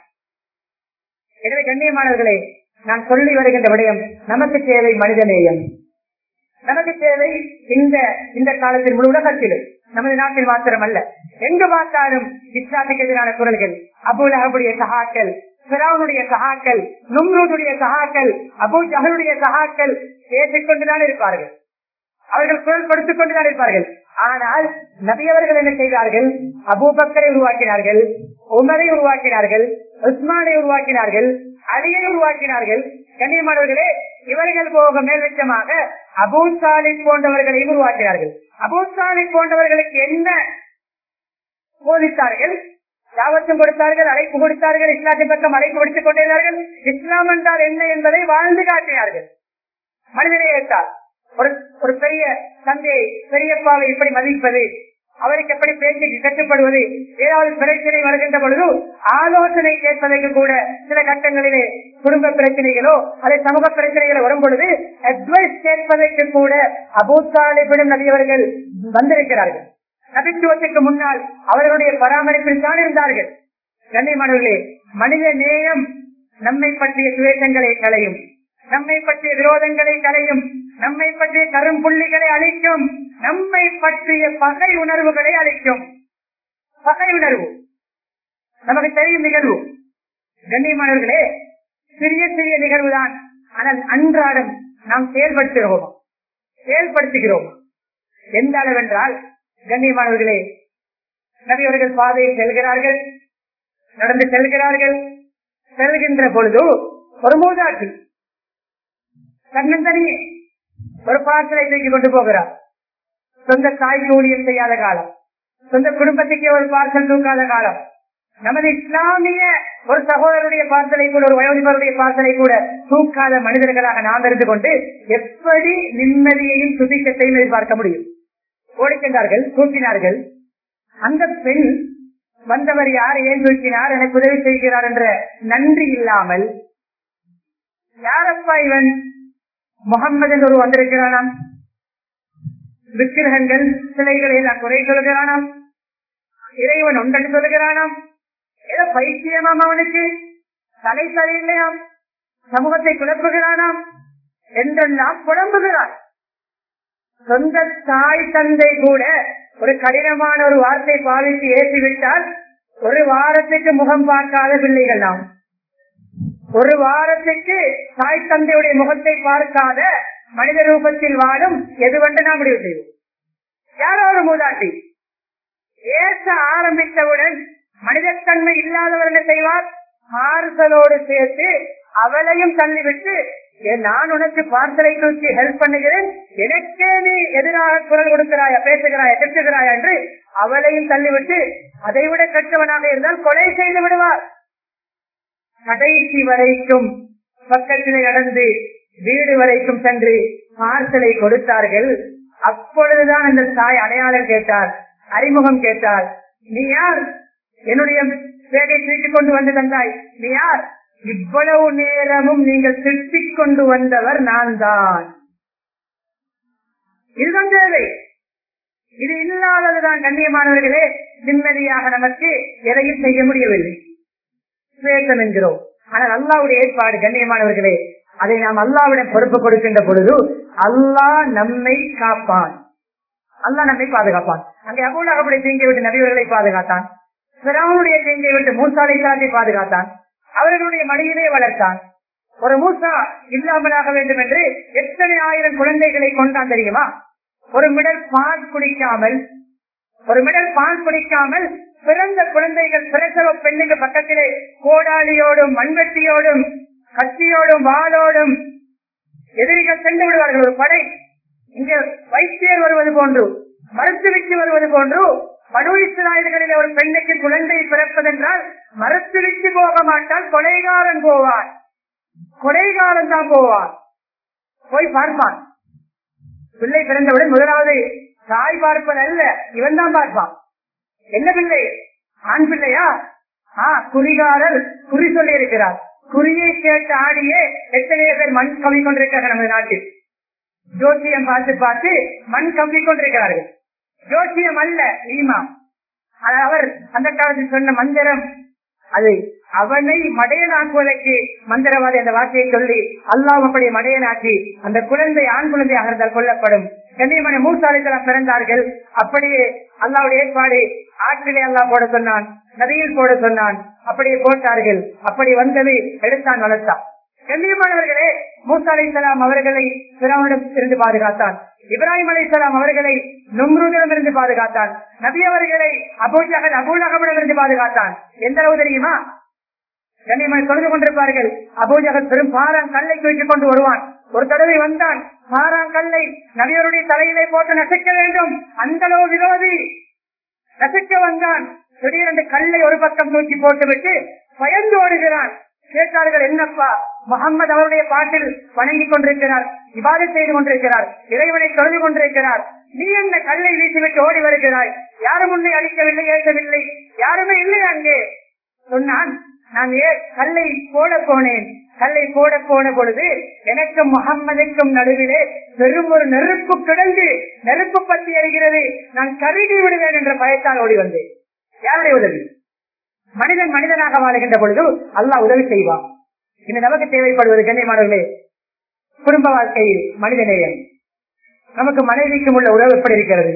எனவே கண்ணியமானவர்களே நான் சொல்லி வருகின்ற விடயம் நமக்கு தேவை மனிதநேயம் நமக்கு தேவை இந்த இந்த காலத்தில் முழு உலகத்திலும் நமது நாட்டில் மாத்திரம் அல்ல எங்கு பார்த்தாலும் இஸ்லாத்துக்கு எதிரான குரல்கள் அபுல் அஹபுடைய சகாக்கள் பிராவுடைய சகாக்கள் நும்ரூதுடைய சகாக்கள் அபு ஜஹலுடைய சகாக்கள் பேசிக்கொண்டுதான் இருப்பார்கள் அவர்கள் குரல் கொடுத்துக் கொண்டுதான் இருப்பார்கள் ஆனால் நபியவர்கள் என்ன செய்தார்கள் அபூபக்கரை உருவாக்கினார்கள் உமரை உருவாக்கினார்கள் உஸ்மானை உருவாக்கினார்கள் அலியை உருவாக்கினார்கள் கண்ணியமானவர்களே இவர்கள் போக மேல்வச்சமாக அபூ சாலிப் போன்றவர்களையும் உருவாக்கினார்கள் அபூ சாலிப் போன்றவர்களுக்கு என்ன போதித்தார்கள் யாவத்தும் கொடுத்தார்கள் அழைப்பு கொடுத்தார்கள் இஸ்லாத்தின் பக்கம் அழைப்பு கொடுத்துக் கொண்டிருந்தார்கள் இஸ்லாம் என்றால் என்ன என்பதை வாழ்ந்து காட்டினார்கள் மனிதநேயத்தால் ஒரு ஒரு பெரிய தந்தையை பெரியப்பாவை எப்படி மதிப்பது அவருக்கு எப்படி பேச்சுக்கு கட்டுப்படுவது ஏதாவது பிரச்சனை வருகின்ற பொழுது ஆலோசனை கேட்பதற்கு கூட சில கட்டங்களிலே குடும்ப பிரச்சனைகளோ அதை சமூக பிரச்சனைகளோ வரும் பொழுது அட்வைஸ் கேட்பதற்கு கூட அபூசாலிபிடம் நபியவர்கள் வந்திருக்கிறார்கள் நபித்துவத்துக்கு முன்னால் அவர்களுடைய பராமரிப்பில் தான் இருந்தார்கள் கண்ணியமானவர்களே மனித நேயம் நம்மை பற்றிய சுவேஷங்களை களையும் நம்மை பற்றிய விரோதங்களை களையும் நம்மை பற்றிய கரும்புள்ளிகளை அழிக்கும் நம்மை பற்றிய பகை உணர்வுகளை அழிக்கும் பகை உணர்வு நமக்கு தெரியும் நிகழ்வு கண்ணியமானவர்களே சிறிய சிறிய நிகழ்வுதான் ஆனால் அன்றாடம் நாம் செயல்படுத்துகிறோம் செயல்படுத்துகிறோம் எந்த அளவென்றால் கண்ணியமானவர்களே நபியவர்கள் பாதையில் செல்கிறார்கள் நடந்து செல்கிறார்கள் செல்கின்ற பொழுது ஒரு மூதாட்டி தன்னந்தனியே ஒரு பார்சலை தூக்கி கொண்டு போகிறார் சொந்த தாய்க்கு ஊழியம் செய்யாத காலம் சொந்த குடும்பத்துக்கே ஒரு பார்சல் தூக்காத காலம் நமது இஸ்லாமிய ஒரு சகோதரருடைய பார்சலை கூட ஒரு வயோதிபருடைய பார்சலை கூட தூக்காத மனிதர்களாக நாம் இருந்து கொண்டு எப்படி நிம்மதியையும் சுபிக்கத்தையும் எதிர்பார்க்க முடியும் ஓடிச்சென்றார்கள் தூக்கினார்கள் அந்த பெண் வந்தவர் யார் ஏன் தூக்கினார் எனக்கு உதவி செய்கிறார் என்ற நன்றி இல்லாமல் யாரப்பா இவன் முகம்மது என்று ஒரு வந்திருக்கிறானாம் விக்கிரகங்கள் சிலைகளை எல்லாம் குறை சொல்கிறானாம் இறைவன் உண்டென்று சொல்கிறானாம் ஏதோ பைத்தியமாம் அவனுக்கு தலை சரியில்லையாம் சமூகத்தை குழப்புகிறானாம் என்றெல்லாம் குழம்புகிறான் சொந்த தாய் தந்தை கூட ஒரு கடினமான ஒரு வார்த்தை பாவித்து ஏற்றிவிட்டால் ஒரு வாரத்துக்கு முகம் பார்க்காத பிள்ளைகள் நாம் ஒரு வாரத்துக்கு தாய் தந்தையுடைய முகத்தை பார்க்காத மனித ரூபத்தில் வாழும் எதுவென்று நாம் முடிவு செய்வோம் யாரோ ஒரு மூதாட்டி ஏச ஆரம்பித்தவுடன் மனிதத்தன்மை இல்லாதவர் என்ன செய்வார் பார்சலோடு சேர்த்து அவளையும் தள்ளிவிட்டு "ஏன் நான் உனக்கு பார்சலை தூக்கி ஹெல்ப் பண்ணுகிறேன் எனக்கே நீ எதிராக குரல் கொடுக்கிறாயா பேசுகிறாயா திட்டுகிறாயா என்று அவளையும் தள்ளிவிட்டு அதை விட கெட்டவனாக இருந்தால் கொலை செய்து விடுவார் கடைசி வரைக்கும் பக்கத்திலே நடந்து வீடு வரைக்கும் சென்று பார்சலை கொடுத்தார்கள் அப்பொழுதுதான் அந்த தாய் அடையாளம் கேட்டார் அறிமுகம் கேட்டார் நீ யார் என்னுடைய பேகை தூக்கிக் கொண்டு வந்து தந்தாய் நீ யார் இவ்வளவு நேரமும் நீங்கள் திட்டிக் கொண்டு வந்தவர் நான் தான் இதுதான் தேவை இது இல்லாததுதான் கண்ணியமானவர்களே நிம்மதியாக நமக்கு எதையும் செய்ய முடியவில்லை சுவேசம் என்கிறோம் ஆனால் அல்லாவுடைய ஏற்பாடு கண்ணியமானவர்களே அதை நாம் அல்லாவிடம் பொறுப்பு கொடுக்கின்ற பொழுது அல்லாஹ் நம்மை காப்பான் அல்லாஹ் நம்மை பாதுகாப்பான் அங்கே அபூலகப்படி தீங்கை விட்டு நபிவர்களை பாதுகாத்தான் பிறவனுடைய தீங்கை விட்டு மூசாலை சாத்தை பாதுகாத்தான் அவர்களுடைய மடியிலே வளர்த்தான் ஒரு மூசா இல்லாமலாக வேண்டும் என்று எத்தனை ஆயிரம் குழந்தைகளை கொண்டான் தெரியுமா ஒரு மிடல் பால் குடிக்காமல் ஒரு மிடல் பால் குடிக்காமல் பிறந்த குழந்தைகள் பிரசவ பெண்ணுக்கு பக்கத்திலே கோடாலியோடும் மண்வெட்டியோடும் கத்தியோடும் வாளோடும் எதிரிகள் சென்று விடுவார்கள் ஒரு படை இங்கே வைத்தியர் வருவது போன்று மருத்துவக்கு வருவது போன்று மனு இஸ்ராயல்களில் ஒரு பெண்ணுக்கு குழந்தை பிறப்பதென்றால் மருத்துவக்கு போக மாட்டால் கொலைகாரன் போவான் கொலைகாரன் தான் போவான் போய் பார்ப்பான் பிள்ளை பிறந்தவுடன் முதலாவது தாய் பார்ப்பது அல்ல இவன் தான் பார்ப்பான் என்ன பிள்ளை ஆண் பிள்ளையா ஆ குறிகாரர் குறி சொல்லி இருக்கிறார் குறியை கேட்டு ஆடியே எத்தனையோ பேர் மண் கவி கொண்டிருக்கிறார்கள் நமது நாட்டில் ஜோசியம் பார்த்து பார்த்து மண் கம்பி கொண்டிருக்கிறார்கள் ஜோசியம் அல்ல ஈமா அது அவர் அந்த காலத்தில் சொன்ன மந்திரம் அது அவனை மடையனாக்குவதற்கு மந்திரவாதி அந்த வார்த்தையை சொல்லி அல்லாஹ் அப்படி மடையனாக்கி அந்த குழந்தை ஆண் குழந்தையாக இருந்தால் கொல்லப்படும் கண்ணியமான மூசாலைகள் பிறந்தார்கள் அப்படியே அல்லாவுடைய ஏற்பாடு ஆற்றிலே அல்லாஹ் போட சொன்னான் நதியில் போட சொன்னான் அப்படியே போட்டார்கள் அப்படி வந்தது எடுத்தான் வளர்த்தான் கண்ணியமானவர்களே மூசா அலைசலாம் அவர்களை பிறவனிடம் இருந்து பாதுகாத்தான் இப்ராஹிம் அலைசலாம் அவர்களை நும்ருதிடம் இருந்து பாதுகாத்தான் நபி அவர்களை அபூஜகல் அபூலகமிடம் இருந்து பாதுகாத்தான் எந்த அளவு தெரியுமா கண்ணியமாக தொழுது கொண்டிருப்பார்கள் அபூஜகல் பெரும் பாறாங்கல்லை தூக்கி கொண்டு வருவான் ஒரு தடவை வந்தான் பாறாங்கல்லை நபியருடைய தலையிலே போட்டு நசுக்க வேண்டும் அந்த அளவு விரோதி நசுக்க வந்தான் திடீரென்று கல்லை ஒரு பக்கம் தூக்கி போட்டுவிட்டு பயந்து ஓடுகிறான் கேட்டார்கள் என்னப்பா முகம்மது அவருடைய பாட்டில் வணங்கிக் கொண்டிருக்கிறார் விவாதம் செய்து கொண்டிருக்கிறார் இறைவனை தொழுது கொண்டிருக்கிறார் நீ என்ன கல்லை வீசிவிட்டு ஓடி வருகிறாய் யாரும் உன்னை அழிக்கவில்லை ஏற்கவில்லை யாருமே இல்லை அங்கே சொன்னான் நான் ஏ கல்லை போட போனேன் கல்லை போட போன பொழுது எனக்கும் முகம்மதுக்கும் நடுவிலே பெரும் ஒரு நெருப்பு கிடந்து நெருப்பு பற்றி எறிகிறது நான் கருகி விடுவேன் என்ற பயத்தால் ஓடி வந்தேன் யாருடைய உதவி மனிதன் மனிதனாக வாழுகின்ற பொழுது அல்லாஹ் உதவி செய்வான் இந்த நமக்கு தேவைப்படுவது கண்ணியமானவர்களே குடும்ப வாழ்க்கையில் மனித நேயம் நமக்கு மனைவிக்கும் உள்ள உறவு எப்படி இருக்கிறது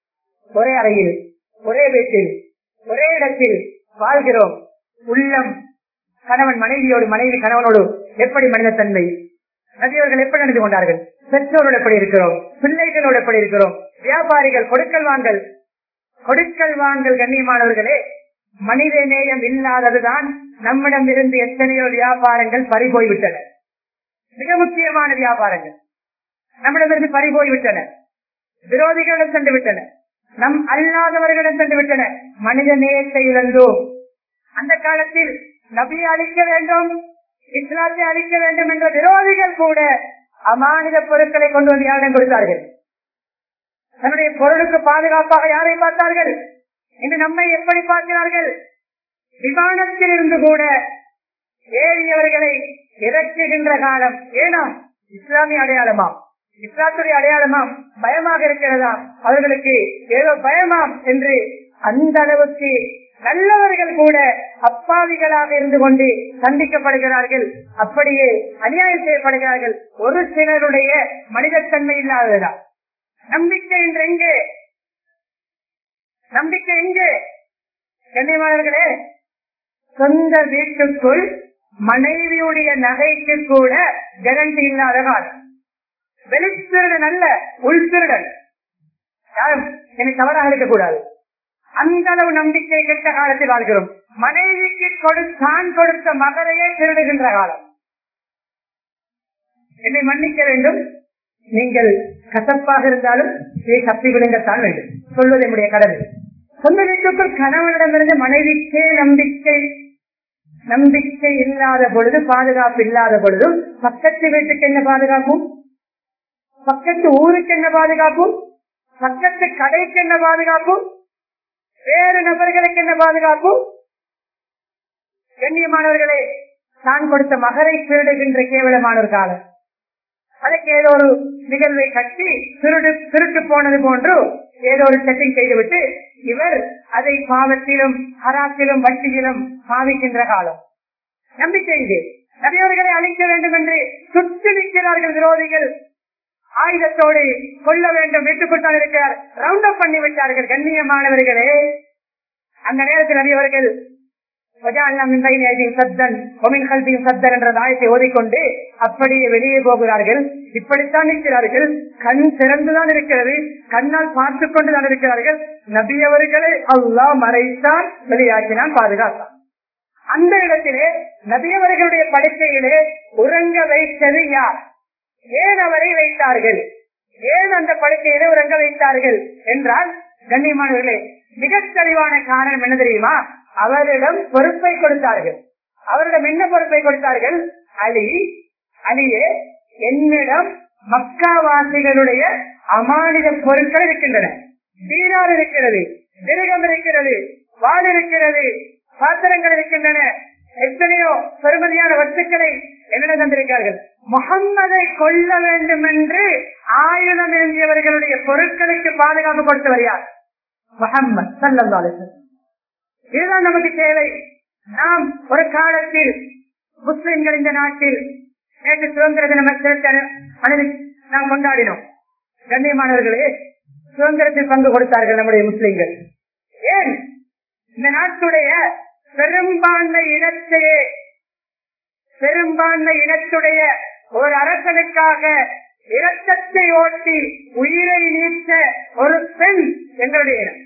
ஒரே அறையில் ஒரே வீட்டில் ஒரே இடத்தில் வாழ்கிறோம் உள்ளம் கணவன் மனைவியோடு மனைவி கணவனோடு எப்படி மனிதத்தன்மை நபியவர்கள் எப்படி நடந்து கொண்டார்கள் பெற்றோரோடு எப்படி இருக்கிறோம் பிள்ளைகளோடு எப்படி இருக்கிறோம் வியாபாரிகள் கொடுக்கல் வாங்கல் கொடுக்கல் வாங்கல் கண்ணியமானவர்களே மனித நேயம் இல்லாததுதான் நம்மிடம் இருந்து எத்தனையோ வியாபாரங்கள் பறிபோய்விட்டன மிக முக்கியமான வியாபாரங்கள் நம்மிடமிருந்து பறிபோய்விட்டன விரோதிகளிடம் சென்று விட்டன நம் அல்லாதவர்களிடம் சென்று விட்டன மனித நேயத்தை இழந்தோம் அந்த காலத்தில் நபியை அழிக்க வேண்டும் இஸ்லாத்தை அழிக்க வேண்டும் என்ற விரோதிகள் கூட அமானித பொருட்களை கொண்டு வந்து யாரிடம் கொடுத்தார்கள் தன்னுடைய பொருளுக்கு பாதுகாப்பாக யாரை பார்த்தார்கள் இன்று நம்மை எப்படி பார்க்கிறார்கள் விமானத்தில் இருந்து கூட ஏறியவர்களை இறக்குகின்ற காலம் ஏனாம் இஸ்லாமிய அடையாளமாம் இஸ்லாத்துடைய அடையாளமாம் பயமாக இருக்கிறதா அவர்களுக்கு ஏதோ பயமாம் என்று அந்த அளவுக்கு நல்லவர்கள் கூட அப்பாவிகளாக இருந்து கொண்டு சந்திக்கப்படுகிறார்கள் அப்படியே அநியாயம் செய்யப்படுகிறார்கள் ஒரு சிலருடைய மனிதத்தன்மை இல்லாததா நம்பிக்கை என்று எங்கே நம்பிக்கை எங்கே கண்ணியமானவர்களே சொந்த வீட்டுக்குள் மனைவியுடைய நகைக்கு கூட கேரண்டி இல்லாத காலம் வெளித்திருடன் அல்ல உள்திருடன் யாரும் எனக்கு தவறாக இருக்கக்கூடாது அந்த அளவு நம்பிக்கை கெட்ட காலத்தில் வாழ்கிறோம் மனைவிக்கு கொடுத்தான் கொடுத்த மகரையே திருடுகின்ற காலம் என்னை மன்னிக்க வேண்டும் நீங்கள் கசப்பாக இருந்தாலும் இதை தப்பி விடுங்கத்தான் வேண்டும் சொல்வது என்னுடைய கடமை சொந்த வீட்டுக்குள் கணவனிடமிருந்து மனைவிக்கே நம்பிக்கை நம்பிக்கை இல்லாத பொழுது பாதுகாப்பு இல்லாத பொழுதும் பக்கத்து வீட்டுக்கு என்ன பாதுகாப்பும் பக்கத்து ஊருக்கு என்ன பாதுகாப்பும் பக்கத்து கடைக்கு என்ன பாதுகாப்பும் வேறு நபர்களுக்கு என்ன பாதுகாப்பு கண்ணியமானவர்களே தான் கொடுத்த மகரை திருடுகின்ற கேவலமான ஒரு காலம் அதுக்கு ஏதோ ஒரு நிகழ்வை கட்டி திருடு திருட்டு போனது போன்று ஏதோ ஒரு செட்டிங் செய்துவிட்டு இவர் அதை பாவத்திலும் ஹராத்திலும் வட்டியிலும் பாவிக்கின்ற காலம் நம்பிக்கை இது நபியவர்களை அழிக்க வேண்டும் என்று சுற்றி நிற்கிறார்கள் விரோதிகள் ஆயுதத்தோடு கொல்ல வேண்டும் வீட்டுக்குத்தான் இருக்கிறார் ரவுண்ட் அப் பண்ணி விட்டார்கள் கண்ணியமானவர்களே அந்த நேரத்தில் நபியவர்கள் என்ற ஆயத்தை ஓதிக்கொண்டு அப்படியே வெளியே போகிறார்கள் இப்படித்தான் இருக்கிறார்கள் கண் திறந்துதான் இருக்கிறது கண்ணால் பார்த்து கொண்டுதான் இருக்கிறார்கள் நபியவர்களை அல்லா மறைத்தான் வெளியாக்கினான் பாதுகாத்தான் அந்த இடத்திலே நபியவர்களுடைய படுக்கையிலே உறங்க வைத்தது யார் ஏன் அவரை வைத்தார்கள் ஏன் அந்த படுக்கையிலே உறங்க வைத்தார்கள் என்றால் கண்ணியமானவர்களே மிக தெளிவான காரணம் என்ன தெரியுமா அவரிடம் பொறுப்பை கொடுத்தார்கள் அவரிடம் என்ன பொறுப்பை கொடுத்தார்கள் அலி அலியே என்னிடம் மக்காவாசிகளுடைய அமானித பொருட்கள் இருக்கின்றன தீரார் இருக்கிறது மிருகம் இருக்கிறது வால் இருக்கிறது பாத்திரங்கள் இருக்கின்றன எத்தனையோ பெருமதியான வஸ்துக்களை என்னிடம் தந்திருக்கிறார்கள் முகம்மதை கொல்ல வேண்டும் என்று ஆயுதம் ஏந்தியவர்களுடைய பொருட்களுக்கு பாதுகாப்பு கொடுத்தவர் யார் முகம்மது சல்லல்லாஹு இதுதான் நமக்கு தேவை நாம் ஒரு காலத்தில் முஸ்லிம்கள் இந்த நாட்டில் நேற்று சுதந்திர தினம் நாம் கொண்டாடினோம் கண்ணியமானவர்களே சுதந்திரத்தில் பங்கு கொடுத்தார்கள் நம்முடைய முஸ்லிம்கள் ஏன் இந்த நாட்டுடைய பெரும்பான்மை இனத்தையே பெரும்பான்மை இனத்துடைய ஒரு அரசனுக்காக இரத்தத்தை ஓட்டி உயிரை நீத்த ஒரு பெண் எங்களுடைய இனம்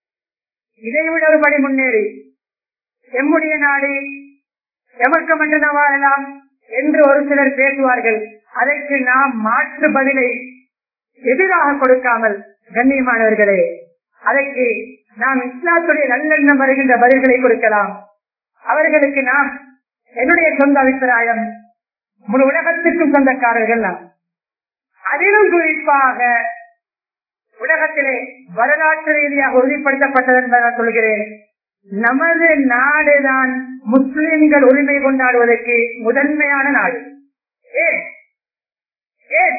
இதை விட ஒரு படி முன்னேறி எம்முடைய நாடு எமக்கு மட்டும் வாழலாம் என்று ஒரு சிலர் பேசுவார்கள் அதற்கு நாம் மாற்று பதிலை எதிராக கொடுக்காமல் கண்ணியமானவர்களே அதற்கு நாம் இஸ்லாத்துடைய நல்லெண்ணம் வருகின்ற பதில்களை கொடுக்கலாம் அவர்களுக்கு நாம் என்னுடைய சொந்த அபிப்பிராயம் முழு உலகத்திற்கும் சொந்தக்காரர்கள் நாம் அதிலும் குறிப்பாக உலகத்திலே வரலாற்று ரீதியாக உறுதிப்படுத்தப்பட்டது என்பதை நான் சொல்கிறேன் நமது நாடுதான் முஸ்லிம்கள் உரிமை கொண்டாடுவதற்கு முதன்மையான நாடு ஏன் ஏன்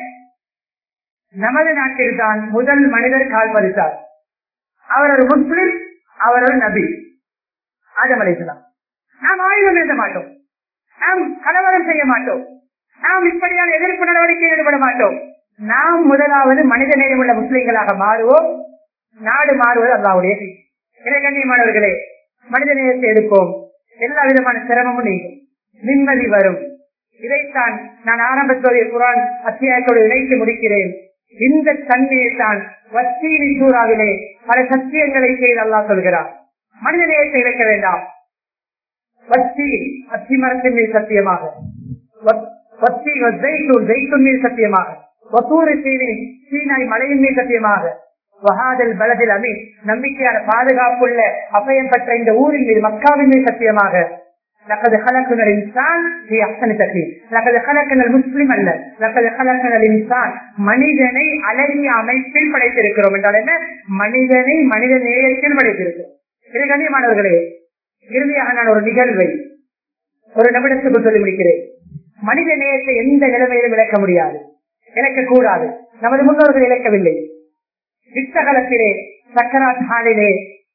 நமது நாட்டில் தான் முதல் மனிதர் கால் பதித்தார் அவர் ஒரு முஸ்லிம் அவர் ஒரு நபி ஆதம் அலிஸ்லாம் நாம் ஆயுதம் எழுத மாட்டோம் நாம் கலவரம் செய்ய மாட்டோம் நாம் இப்படியான எதிர்ப்பு நடவடிக்கையில் ஈடுபட மாட்டோம் நாம் முதலாவது மனித நேரம் உள்ள முஸ்லிம்களாக மாறுவோம் நாடு மாறுவது அல்லாவுடைய இலக்கண்ணியமானவர்களே மனித நேரத்தை எடுப்போம் எல்லா விதமான சிரமமும் நீங்கும் நிம்மதி வரும் இதைத்தான் நான் ஆரம்பத்தோடைய குரான் அத்தியாயத்தோடு இணைத்து முடிக்கிறேன் இந்த தன்மையை தான் வச்சீனி சூறாவிலே பல சத்தியங்களை செய்து அல்லாஹ் சொல்கிறார் மனித நேயத்தை இழக்க வேண்டாம் வச்சி அத்தி மரத்தின் மீது சத்தியமாக வச்சி ஜெய்தூன் ஜெய்தூன் மீது சத்தியமாக வசூறு சீனி சீனாய் மலையின் மீது சத்தியமாக வஹாதல் பலதில் அமி நம்பிக்கையான பாதுகாப்புள்ள அபயம் பெற்ற இந்த ஊரின் மீது மக்காவின் மீது சத்தியமாக لقد خلقنا الانسان في احسن تقويم لقد خلقنا المسلم அல்ல لقد خلقنا الانسان மனிதனை அழகிய அமைப்பில் படைத்திருக்கிறோம் என்றால் என்ன மனிதனை மனித நேயத்தில் படைத்திருக்கிறோம் இது கண்ணியமானவர்களே இறுதியாக நான் ஒரு நிகழ்வை ஒரு நிமிடத்துக்கு சொல்லி முடிக்கிறேன் மனித நேயத்தை எந்த நிலைமையிலும் விளக்க முடியாது இழக்க கூடாது நமது முன்னோர்கள் இழக்கவில்லை யுத்தகலத்திலே சக்கராத் ஹாலிலே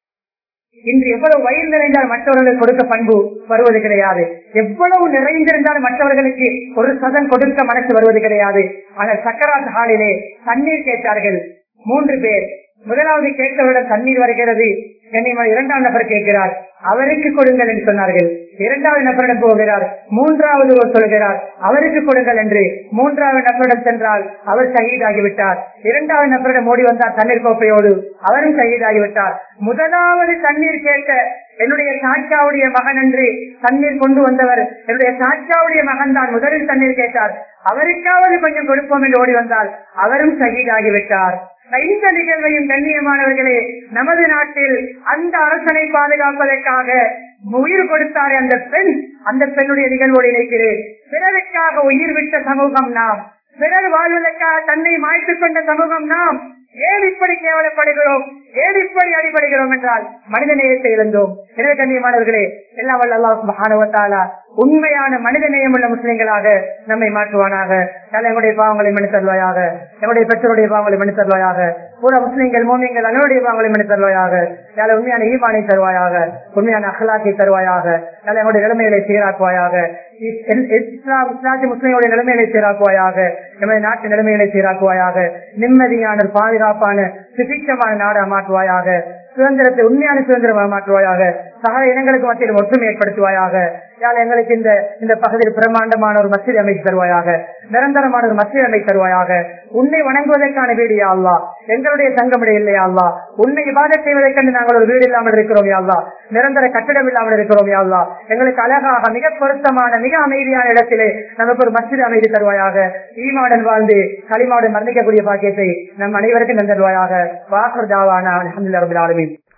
இன்று எவ்வளவு வயிறு நிறைந்தால் மற்றவர்களுக்கு கொடுக்க பண்பு வருவது கிடையாது எவ்வளவு நிறைந்திருந்தால் மற்றவர்களுக்கு ஒரு சதம் கொடுக்க மனசு வருவது கிடையாது ஆனால் சக்கராத் ஹாலிலே தண்ணீர் கேட்டார்கள் மூன்று பேர் முதலாவது கேட்டவரிடம் தண்ணீர் வருகிறது கண்ணியமான இரண்டாம் நபர் கேட்கிறார் அவருக்கு கொடுங்கள் என்று சொன்னார்கள் இரண்டாவது நபரிடம் போகிறார் மூன்றாவது ஒரு சொல்கிறார் அவருக்கு கொடுங்கள் என்று மூன்றாவது நபரிடம் சென்றால் அவர் சகிதாகிவிட்டார் இரண்டாவது நபரிடம் ஓடி வந்தார் தண்ணீர் கோப்பையோடு அவரும் சகிதாகிவிட்டார் முதலாவது தண்ணீர் கேட்ட என்னுடைய சாட்சாவுடைய மகன் என்று தண்ணீர் கொண்டு வந்தவர் என்னுடைய சாட்சாவுடைய மகன் தான் முதலில் தண்ணீர் கேட்டார் அவருக்காவது கொஞ்சம் கொடுப்போம் என்று ஓடி வந்தால் அவரும் சகிதாகிவிட்டார் இந்த நிகழ்வையும் கண்ணியமானவர்களே நமது நாட்டில் அந்த அரசனை பாதுகாப்பதற்காக உயிர் கொடுத்தாரே அந்த பெண் அந்த பெண்ணுடைய நிகழ்வோடு இணைக்கிறேன் பிறருக்காக உயிர் விட்ட சமூகம் நாம் பிறர் வாழ்வதற்காக தன்னை மாய்த்துக் கொண்ட சமூகம் நாம் ஏன் இப்படி கேவலப்படுகிறோம் ஏன் இப்படி அடிபடுகிறோம் என்றால் மனித நேயத்தை இழந்தோம் எனவே கண்ணியமானவர்களே எல்லாம் வல்ல அல்லாஹ் சுப்ஹானஹு வ தஆலா உண்மையான மனித நேயமுள்ள முஸ்லிம்களாக நம்மை மாற்றுவானாக நல்ல எங்களுடைய பாவங்களை மனு தருவாயாக எங்களுடைய பெற்றோருடைய பாவங்களை மனு தருவாயாக பூரா முஸ்லிம்கள் மோமியங்கள் அனைவருடைய பாவங்களை மனு தருவாயாக நல்ல உண்மையான ஈமானை தருவாயாக உண்மையான அகலாக்கை தருவாயாக நல்ல எங்களுடைய நிலைமைகளை சீராக்குவாயாக இஸ்லாம் இஸ்லாத்தி முஸ்லிம்களுடைய நிலைமைகளை சீராக்குவாயாக நமது நாட்டு நிலைமைகளை சீராக்குவாயாக நிம்மதியான பாதுகாப்பான சுபிட்சமான நாடா மாற்றுவாயாக சுதந்திரத்தை உண்மையான சுதந்திரமாக மாற்றுவாயாக சக இனங்களுக்கு மத்தியில் ஒற்றுமை ஏற்படுத்துவாயாக யாழ் எங்களுக்கு இந்த இந்த பகுதியில் பிரம்மாண்டமான ஒரு மசிதி அமைத்து தருவாயாக நிரந்தரமான ஒரு மசிதி அமைத்து தருவாயாக உன்னை வணங்குவதற்கான வீடு யாழ்லா எங்களுடைய சங்கமுடைய இல்லையா அல்லா உன்னை இபாதத் செய்வதற்கென்று நாங்கள் ஒரு வீடு இல்லாமல் இருக்கிறோம் யாழ்லா நிரந்தர கட்டிடம் இல்லாமல் இருக்கிறோம் யாழ்லா எங்களுக்கு அழகாக மிக பொருத்தமான மிக அமைதியான இடத்திலே நமக்கு ஒரு மசிதி அமைதி தருவாயாக ஈமாடன் வாழ்ந்து களிமாடன் மரணிக்கக்கூடிய பாக்கியத்தை நம் அனைவருக்கும் தந்தருவாயாக வாசர் தாவான அலமதுல்லா ரபில் ஆலமீன்